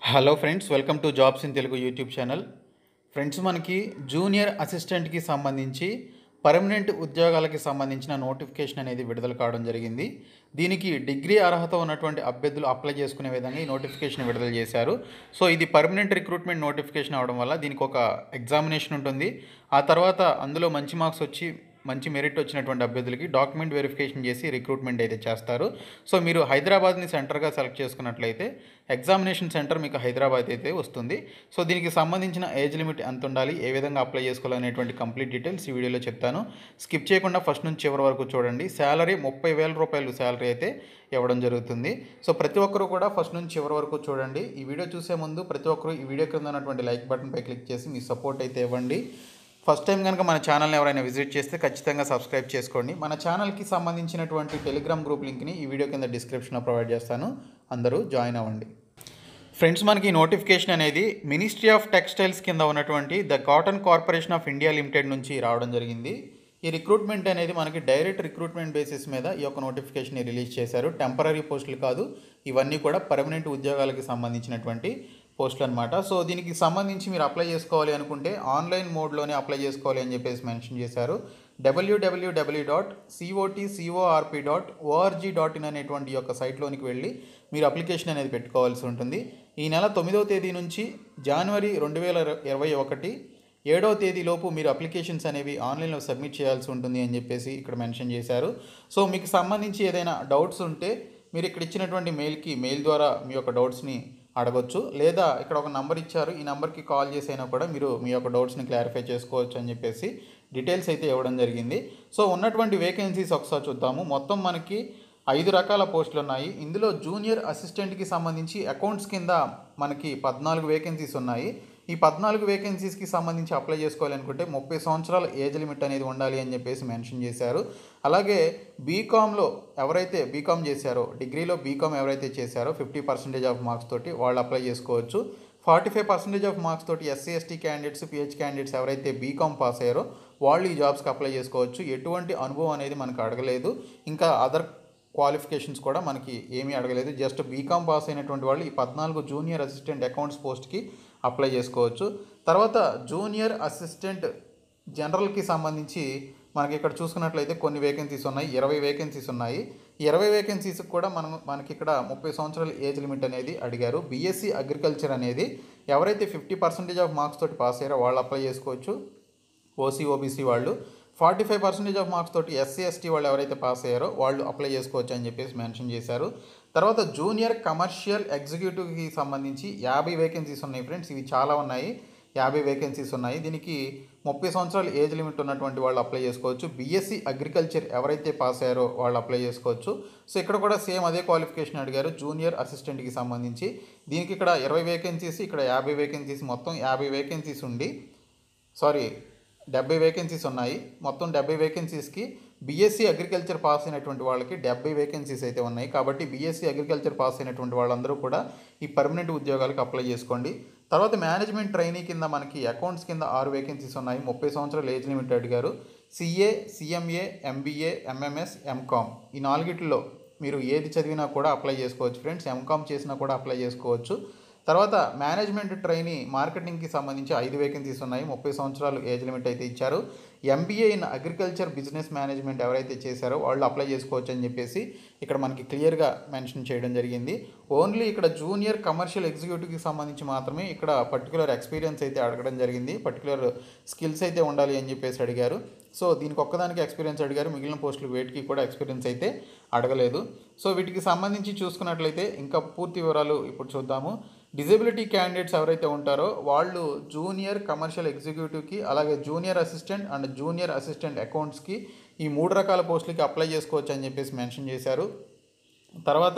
hello friends welcome to jobs in Telugu YouTube channel friends మనకి junior అసిస్టెంట్కి సంబంధించి permanent ఉద్యోగాలకి సంబంధించిన నోటిఫికేషన్ అనేది విడుదల కావడం జరిగింది దీనికి డిగ్రీ అర్హత ఉన్నటువంటి అభ్యర్థులు అప్లై చేసుకునే విధంగా ఈ నోటిఫికేషన్ విడుదల చేశారు సో ఇది పర్మనెంట్ రిక్రూట్మెంట్ నోటిఫికేషన్ అవడం వల్ల దీనికి ఒక ఎగ్జామినేషన్ ఉంటుంది ఆ తర్వాత అందులో మంచి మార్క్స్ వచ్చి మంచి మెరిట్ వచ్చినటువంటి అభ్యర్థులకి డాక్యుమెంట్ వెరిఫికేషన్ చేసి రిక్రూట్మెంట్ అయితే చేస్తారు సో మీరు హైదరాబాద్ని సెంటర్గా సెలెక్ట్ చేసుకున్నట్లయితే ఎగ్జామినేషన్ సెంటర్ మీకు హైదరాబాద్ అయితే వస్తుంది సో దీనికి సంబంధించిన ఏజ్ లిమిట్ ఎంత ఉండాలి ఏ విధంగా అప్లై చేసుకోవాలనేటువంటి కంప్లీట్ డీటెయిల్స్ ఈ వీడియోలో చెప్తాను స్కిప్ చేయకుండా ఫస్ట్ నుంచి చివరి వరకు చూడండి శాలరీ ముప్పై వేల రూపాయలు శాలరీ అయితే ఇవ్వడం జరుగుతుంది సో ప్రతి ఒక్కరు కూడా ఫస్ట్ నుంచి చివరి వరకు చూడండి ఈ వీడియో చూసే ముందు ప్రతి ఒక్కరు ఈ వీడియో కింద ఉన్నటువంటి లైక్ బటన్పై క్లిక్ చేసి మీ సపోర్ట్ అయితే ఇవ్వండి ఫస్ట్ టైం కనుక మన ఛానల్ని ఎవరైనా విజిట్ చేస్తే ఖచ్చితంగా సబ్స్క్రైబ్ చేసుకోండి మన ఛానల్కి సంబంధించినటువంటి టెలిగ్రామ్ గ్రూప్ లింక్ని ఈ వీడియో కింద డిస్క్రిప్షన్లో ప్రొవైడ్ చేస్తాను అందరూ జాయిన్ అవ్వండి ఫ్రెండ్స్ మనకి ఈ నోటిఫికేషన్ అనేది మినిస్ట్రీ ఆఫ్ టెక్స్టైల్స్ కింద ఉన్నటువంటి the cotton corporation of India limited నుంచి రావడం జరిగింది ఈ రిక్రూట్మెంట్ అనేది మనకి డైరెక్ట్ రిక్రూట్మెంట్ బేసిస్ మీద ఈ యొక్క నోటిఫికేషన్ రిలీజ్ చేశారు టెంపరీ పోస్టులు కాదు ఇవన్నీ కూడా పర్మనెంట్ ఉద్యోగాలకి సంబంధించినటువంటి పోస్టులు అనమాట సో దీనికి సంబంధించి మీరు అప్లై చేసుకోవాలి అనుకుంటే ఆన్లైన్ మోడ్లోనే అప్లై చేసుకోవాలి అని చెప్పేసి మెన్షన్ చేశారు W W W dot C O T C O R P dot O R G dot in అనేటువంటి యొక్క సైట్లోనికి వెళ్ళి మీరు అప్లికేషన్ అనేది పెట్టుకోవాల్సి ఉంటుంది ఈ నెల తొమ్మిదవ తేదీ నుంచి జనవరి రెండు వేల ఇరవై ఒకటి ఏడవ తేదీలోపు మీరు అప్లికేషన్స్ అనేవి ఆన్లైన్లో సబ్మిట్ చేయాల్సి ఉంటుంది అని చెప్పేసి ఇక్కడ మెన్షన్ చేశారు సో మీకు సంబంధించి ఏదైనా డౌట్స్ ఉంటే మీరు ఇక్కడ ఇచ్చినటువంటి మెయిల్కి మెయిల్ ద్వారా మీ యొక్క డౌట్స్ని అడగొచ్చు లేదా ఇక్కడ ఒక నంబర్ ఇచ్చారు ఈ నెంబర్కి కాల్ చేసి అయినా కూడా మీరు మీ యొక్క డౌట్స్ని క్లారిఫై చేసుకోవచ్చు అని చెప్పేసి డీటెయిల్స్ అయితే ఇవ్వడం జరిగింది సో ఉన్నటువంటి వేకెన్సీస్ ఒకసారి చూద్దాము మొత్తం మనకి ఐదు రకాల పోస్టులు ఉన్నాయి ఇందులో జూనియర్ అసిస్టెంట్కి సంబంధించి అకౌంట్స్ కింద మనకి పద్నాలుగు వేకెన్సీస్ ఉన్నాయి ఈ పద్నాలుగు వేకెన్సీస్కి సంబంధించి అప్లై చేసుకోవాలనుకుంటే ముప్పై సంవత్సరాల ఏజ్ లిమిట్ అనేది ఉండాలి అని చెప్పేసి మెన్షన్ చేశారు అలాగే బీకామ్లో ఎవరైతే బీకామ్ చేశారో డిగ్రీలో బీకామ్ ఎవరైతే చేశారో ఫిఫ్టీ పర్సెంటేజ్ ఆఫ్ మార్క్స్ తోటి వాళ్ళు అప్లై చేసుకోవచ్చు forty five percentage of marks తోటి SC ST candidates PH candidates ఎవరైతే బీకామ్ పాస్ అయ్యారో వాళ్ళు ఈ జాబ్స్కి అప్లై చేసుకోవచ్చు ఎటువంటి అనుభవం అనేది మనకు అడగలేదు ఇంకా అదర్ క్వాలిఫికేషన్స్ కూడా మనకి ఏమీ అడగలేదు జస్ట్ బీకామ్ పాస్ అయినటువంటి వాళ్ళు ఈ పద్నాలుగు జూనియర్ అసిస్టెంట్ అకౌంట్స్ పోస్ట్కి అప్లై చేసుకోవచ్చు తర్వాత జూనియర్ అసిస్టెంట్ జనరల్కి సంబంధించి మనకి ఇక్కడ చూసుకున్నట్లయితే కొన్ని వేకెన్సీస్ ఉన్నాయి ఇరవై వేకెన్సీస్ ఉన్నాయి ఈ ఇరవై వేకెన్సీస్కి కూడా మనం మనకి ఇక్కడ ముప్పై సంవత్సరాల ఏజ్ లిమిట్ అనేది అడిగారు బీఎస్సీ అగ్రికల్చర్ అనేది ఎవరైతే ఫిఫ్టీ పర్సెంటేజ్ ఆఫ్ మార్క్స్ తోటి పాస్ అయ్యారో వాళ్ళు అప్లై చేసుకోవచ్చు ఓసీ ఓబీసీ వాళ్ళు forty five percentage of marks తోటి ఎస్సీ ఎస్టీ వాళ్ళు ఎవరైతే పాస్ అయ్యారో వాళ్ళు అప్లై చేసుకోవచ్చు అని చెప్పేసి మెన్షన్ చేశారు తర్వాత జూనియర్ కమర్షియల్ ఎగ్జిక్యూటివ్కి సంబంధించి యాభై వేకెన్సీస్ ఉన్నాయి ఫ్రెండ్స్ ఇవి చాలా ఉన్నాయి యాభై వేకెన్సీస్ ఉన్నాయి దీనికి ముప్పై సంవత్సరాల ఏజ్ లిమిట్ ఉన్నటువంటి వాళ్ళు అప్లై చేసుకోవచ్చు బీఎస్సీ అగ్రికల్చర్ ఎవరైతే పాస్ అయ్యారో వాళ్ళు అప్లై చేసుకోవచ్చు సో ఇక్కడ కూడా సేమ్ అదే క్వాలిఫికేషన్ అడిగారు జూనియర్ అసిస్టెంట్కి సంబంధించి దీనికి ఇక్కడ ఇరవై వేకెన్సీస్ ఇక్కడ యాభై వేకెన్సీస్ మొత్తం యాభై వేకెన్సీస్ ఉండి సారీ డెబ్బై వేకెన్సీస్ ఉన్నాయి మొత్తం డెబ్బై వేకెన్సీస్కి బీఎస్సీ అగ్రికల్చర్ పాస్ అయినటువంటి వాళ్ళకి డెబ్బై వేకెన్సీస్ అయితే ఉన్నాయి కాబట్టి బీఎస్సీ అగ్రికల్చర్ పాస్ అయినటువంటి వాళ్ళందరూ కూడా ఈ పర్మనెంట్ ఉద్యోగాలకు అప్లై చేసుకోండి తర్వాత మేనేజ్మెంట్ ట్రైనీ కింద మనకి అకౌంట్స్ కింద ఆరు వేకెన్సీస్ ఉన్నాయి ముప్పై సంవత్సరాల ఏజ్ లిమిట్ అడిగారు CA CMA MBA MMS M Com ఈ నాలుగిట్లో మీరు ఏది చదివినా కూడా అప్లై చేసుకోవచ్చు ఫ్రెండ్స్ ఎంకామ్ చేసినా కూడా అప్లై చేసుకోవచ్చు తర్వాత మేనేజ్మెంట్ ట్రైనీ మార్కెటింగ్కి సంబంధించి ఐదు వేకెన్సీస్ ఉన్నాయి ముప్పై సంవత్సరాలు ఏజ్ లిమిట్ అయితే ఇచ్చారు MBA in agriculture business management ఎవరైతే చేశారో వాళ్ళు అప్లై చేసుకోవచ్చు అని చెప్పేసి ఇక్కడ మనకి క్లియర్గా మెన్షన్ చేయడం జరిగింది ఓన్లీ ఇక్కడ జూనియర్ కమర్షియల్ ఎగ్జిక్యూటివ్కి సంబంధించి మాత్రమే ఇక్కడ పర్టికులర్ ఎక్స్పీరియన్స్ అయితే అడగడం జరిగింది పర్టికులర్ స్కిల్స్ అయితే ఉండాలి అని చెప్పేసి అడిగారు సో దీనికి ఒక్కదానికి ఎక్స్పీరియన్స్ అడిగారు మిగిలిన పోస్టులు వేటికి కూడా ఎక్స్పీరియన్స్ అయితే అడగలేదు సో వీటికి సంబంధించి చూసుకున్నట్లయితే ఇంకా పూర్తి వివరాలు ఇప్పుడు చూద్దాము డిజబిలిటీ క్యాండిడేట్స్ ఎవరైతే ఉంటారో వాళ్ళు జూనియర్ కమర్షియల్ ఎగ్జిక్యూటివ్కి అలాగే junior assistant and junior assistant అకౌంట్స్కి ఈ మూడు రకాల పోస్టులకి అప్లై చేసుకోవచ్చు అని చెప్పేసి మెన్షన్ చేశారు తర్వాత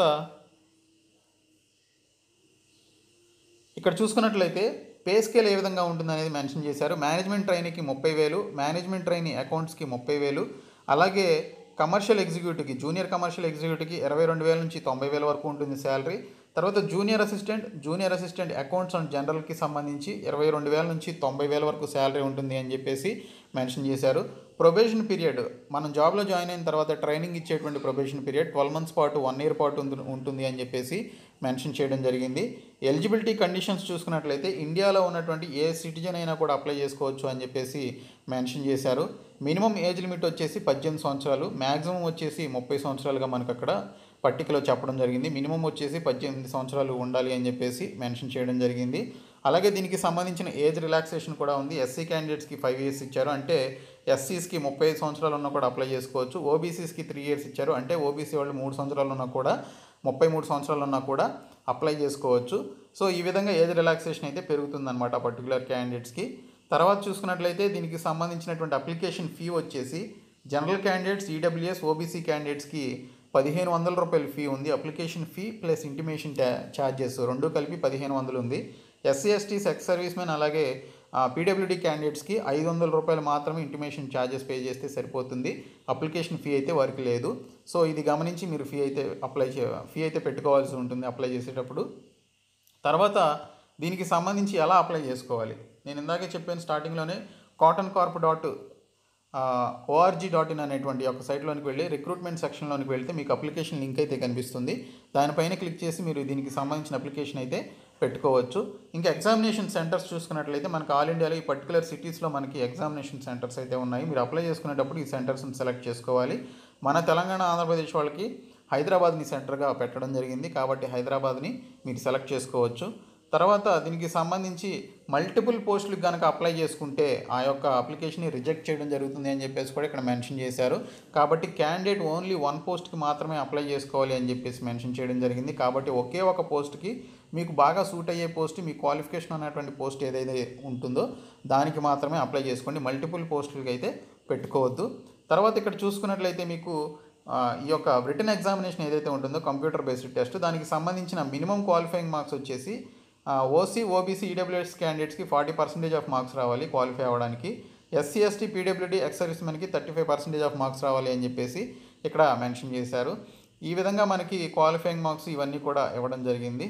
ఇక్కడ చూసుకున్నట్లయితే పే స్కేల్ ఏ విధంగా ఉంటుందనేది మెన్షన్ చేశారు మేనేజ్మెంట్ ట్రైనీకి ముప్పై వేలు మేనేజ్మెంట్ ట్రైనీ అకౌంట్స్కి ముప్పై వేలు అలాగే కమర్షియల్ ఎగ్జిక్యూటివ్కి జూనియర్ కమర్షియల్ ఎగ్జిక్యూటివ్కి ఇరవై రెండు వేల నుంచి తొంభై వేల వరకు ఉంటుంది శాలరీ తర్వాత junior assistant junior assistant accounts and జనరల్కి సంబంధించి ఇరవై రెండు వేల నుంచి తొంభై వేల వరకు శాలరీ ఉంటుంది అని చెప్పేసి మెన్షన్ చేశారు ప్రొబేషన్ పీరియడ్ మనం జాబ్లో జాయిన్ అయిన తర్వాత ట్రైనింగ్ ఇచ్చేటువంటి ప్రొబేషన్ పీరియడ్ ట్వెల్వ్ మంత్స్ పాటు వన్ ఇయర్ పాటు ఉంది- ఉంటుంది అని చెప్పేసి మెన్షన్ చేయడం జరిగింది ఎలిజిబిలిటీ కండిషన్స్ చూసుకున్నట్లయితే ఇండియాలో ఉన్నటువంటి ఏ సిటిజన్ అయినా కూడా అప్లై చేసుకోవచ్చు అని చెప్పేసి మెన్షన్ చేశారు మినిమం ఏజ్ లిమిట్ వచ్చేసి పద్దెనిమిది సంవత్సరాలు మ్యాక్సిమం వచ్చేసి ముప్పై సంవత్సరాలుగా మనకు అక్కడ పట్టికలో చెప్పడం జరిగింది మినిమం వచ్చేసి పద్దెనిమిది సంవత్సరాలు ఉండాలి అని చెప్పేసి మెన్షన్ చేయడం జరిగింది అలాగే దీనికి సంబంధించిన ఏజ్ రిలాక్సేషన్ కూడా ఉంది ఎస్సీ క్యాండిడేట్స్కి ఫైవ్ ఇయర్స్ ఇచ్చారు అంటే ఎస్సీస్కి ముప్పై ఐదు సంవత్సరాలు ఉన్నా కూడా అప్లై చేసుకోవచ్చు ఓబీసీస్కి త్రీ ఇయర్స్ ఇచ్చారు అంటే ఓబీసీ వాళ్ళు మూడు సంవత్సరాలు ఉన్నా కూడా ముప్పై మూడు సంవత్సరాలు ఉన్నా కూడా అప్లై చేసుకోవచ్చు సో ఈ విధంగా ఏజ్ రిలాక్సేషన్ అయితే పెరుగుతుందన్నమాట పర్టికులర్ క్యాండిడేట్స్కి తర్వాత చూసుకున్నట్లయితే దీనికి సంబంధించినటువంటి అప్లికేషన్ ఫీ వచ్చేసి జనరల్ క్యాండిడేట్స్ ఈడబ్ల్యూఎస్ ఓబీసీ క్యాండిడేట్స్కి పదిహేను వందల రూపాయల ఫీ ఉంది అప్లికేషన్ ఫీ ప్లస్ ఇంటిమేషన్ ట్యా ఛార్జెస్ రెండు కలిపి పదిహేను వందలు ఉంది SC ST ex service men అలాగే పీడబ్ల్యూడీ క్యాండిడేట్స్కి ఐదు వందల రూపాయలు మాత్రమే ఇంటిమేషన్ ఛార్జెస్ పే చేస్తే సరిపోతుంది అప్లికేషన్ ఫీ అయితే వారికి లేదు సో ఇది గమనించి మీరు ఫీ అయితే అప్లై చే ఫీ అయితే పెట్టుకోవాల్సి ఉంటుంది అప్లై చేసేటప్పుడు తర్వాత దీనికి సంబంధించి ఎలా అప్లై చేసుకోవాలి నేను ఇందాకే చెప్పాను స్టార్టింగ్లోనే cotton corp dot O R G dot in అనేటువంటి ఒక సైట్లోనికి వెళ్ళి రిక్రూట్మెంట్ సెక్షన్లోనికి వెళ్తే మీకు అప్లికేషన్ లింక్ అయితే కనిపిస్తుంది దానిపైన క్లిక్ చేసి మీరు దీనికి సంబంధించిన అప్లికేషన్ అయితే పెట్టుకోవచ్చు ఇంకా ఎగ్జామినేషన్ సెంటర్స్ చూసుకున్నట్లయితే మనకి ఆల్ ఇండియాలో ఈ పర్టికులర్ సిటీస్లో మనకి ఎగ్జామినేషన్ సెంటర్స్ అయితే ఉన్నాయి మీరు అప్లై చేసుకునేటప్పుడు ఈ సెంటర్స్ని సెలెక్ట్ చేసుకోవాలి మన తెలంగాణ ఆంధ్రప్రదేశ్ వాళ్ళకి హైదరాబాద్ని సెంటర్గా పెట్టడం జరిగింది కాబట్టి హైదరాబాద్ని మీరు సెలెక్ట్ చేసుకోవచ్చు తర్వాత దీనికి సంబంధించి మల్టిపుల్ పోస్టులకు కనుక అప్లై చేసుకుంటే ఆ యొక్క అప్లికేషన్ని రిజెక్ట్ చేయడం జరుగుతుంది అని చెప్పేసి కూడా ఇక్కడ మెన్షన్ చేశారు కాబట్టి క్యాండిడేట్ ఓన్లీ వన్ పోస్ట్కి మాత్రమే అప్లై చేసుకోవాలి అని చెప్పేసి మెన్షన్ చేయడం జరిగింది కాబట్టి ఒకే ఒక పోస్ట్కి మీకు బాగా సూట్ అయ్యే పోస్ట్ మీ క్వాలిఫికేషన్ ఉన్నటువంటి పోస్ట్ ఏదైతే ఉంటుందో దానికి మాత్రమే అప్లై చేసుకోండి మల్టిపుల్ పోస్టులకి అయితే పెట్టుకోవద్దు తర్వాత ఇక్కడ చూసుకున్నట్లయితే మీకు ఆ, ఈ యొక్క రిటర్న్ ఎగ్జామినేషన్ ఏదైతే ఉంటుందో కంప్యూటర్ బేస్డ్ టెస్ట్ దానికి సంబంధించిన మినిమం క్వాలిఫైయింగ్ మార్క్స్ వచ్చేసి ఓసీ ఓబీసీ ఈడబ్ల్యూఎస్ క్యాండిడేట్స్కి ఫార్టీ పర్సెంటేజ్ ఆఫ్ మార్క్స్ రావాలి క్వాలిఫై అవ్వడానికి SC ST PWD ex service మెన్కి thirty five percentage of marks రావాలి అని చెప్పేసి ఇక్కడ మెన్షన్ చేశారు ఈ విధంగా మనకి క్వాలిఫైయింగ్ మార్క్స్ ఇవన్నీ కూడా ఇవ్వడం జరిగింది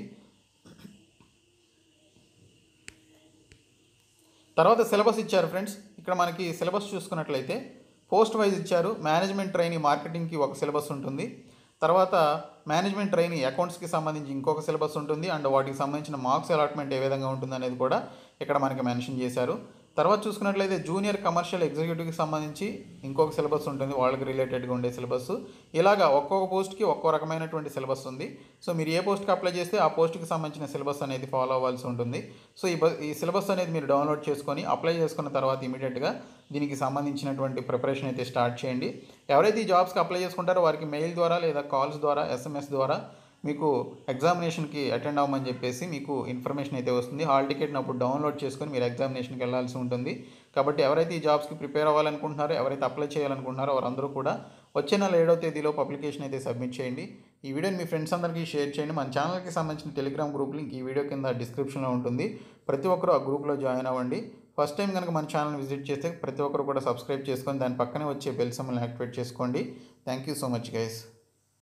తర్వాత సిలబస్ ఇచ్చారు ఫ్రెండ్స్ ఇక్కడ మనకి సిలబస్ చూసుకున్నట్లయితే పోస్ట్ వైజ్ ఇచ్చారు మేనేజ్మెంట్ ట్రైనీ మార్కెటింగ్కి ఒక సిలబస్ ఉంటుంది తర్వాత మేనేజ్మెంట్ ట్రైనీ అకౌంట్స్కి సంబంధించి ఇంకొక సిలబస్ ఉంటుంది అండ్ వాటికి సంబంధించిన మార్క్స్ అలాట్మెంట్ ఏ విధంగా ఉంటుంది అనేది కూడా ఇక్కడ మనకి మెన్షన్ చేశారు తర్వాత చూసుకున్నట్లయితే జూనియర్ కమర్షియల్ ఎగ్జిక్యూటివ్కి సంబంధించి ఇంకొక సిలబస్ ఉంటుంది వాళ్ళకి రిలేటెడ్గా ఉండే సిలబస్ ఇలాగా ఒక్కొక్క పోస్ట్కి ఒక్కో రకమైనటువంటి సిలబస్ ఉంది సో మీరు ఏ పోస్ట్కి అప్లై చేస్తే ఆ పోస్ట్కి సంబంధించిన సిలబస్ అనేది ఫాలో అవ్వాల్సి ఉంటుంది సో ఈ బ- ఈ సిలబస్ అనేది మీరు డౌన్లోడ్ చేసుకొని అప్లై చేసుకున్న తర్వాత ఇమీడియట్గా దీనికి సంబంధించినటువంటి ప్రిపరేషన్ అయితే స్టార్ట్ చేయండి ఎవరైతే ఈ జాబ్స్కి అప్లై చేసుకుంటారో వారికి మెయిల్ ద్వారా లేదా కాల్స్ ద్వారా ఎస్ఎంఎస్ ద్వారా మీకు ఎగ్జామినేషన్కి అటెండ్ అవ్వమని చెప్పేసి మీకు ఇన్ఫర్మేషన్ అయితే వస్తుంది హాల్ టికెట్ని అప్పుడు డౌన్లోడ్ చేసుకొని మీరు ఎగ్జామినేషన్కి వెళ్ళాల్సి ఉంటుంది కాబట్టి ఎవరైతే ఈ జాబ్స్కి ప్రిపేర్ అవ్వాలనుకుంటున్నారో ఎవరైతే అప్లై చేయాలనుకుంటున్నారో వారందరూ కూడా వచ్చే నెల ఏడవ తేదీలో పబ్లికేషన్ అయితే సబ్మిట్ చేయండి ఈ వీడియోని మీ ఫ్రెండ్స్ అందరికీ షేర్ చేయండి మన ఛానల్కి సంబంధించిన టెలిగ్రామ్ గ్రూప్ లింక్ ఈ వీడియో కింద డిస్క్రిప్షన్లో ఉంటుంది ప్రతి ఒక్కరూ ఆ గ్రూప్లో జాయిన్ అవ్వండి ఫస్ట్ టైం కనుక మన ఛానల్ విజిట్ చేస్తే ప్రతి ఒక్కరు కూడా సబ్స్క్రైబ్ చేసుకొని దాని పక్కనే వచ్చే బెల్ సమ్మల్ని యాక్టివేట్ చేసుకోండి thank you so much guys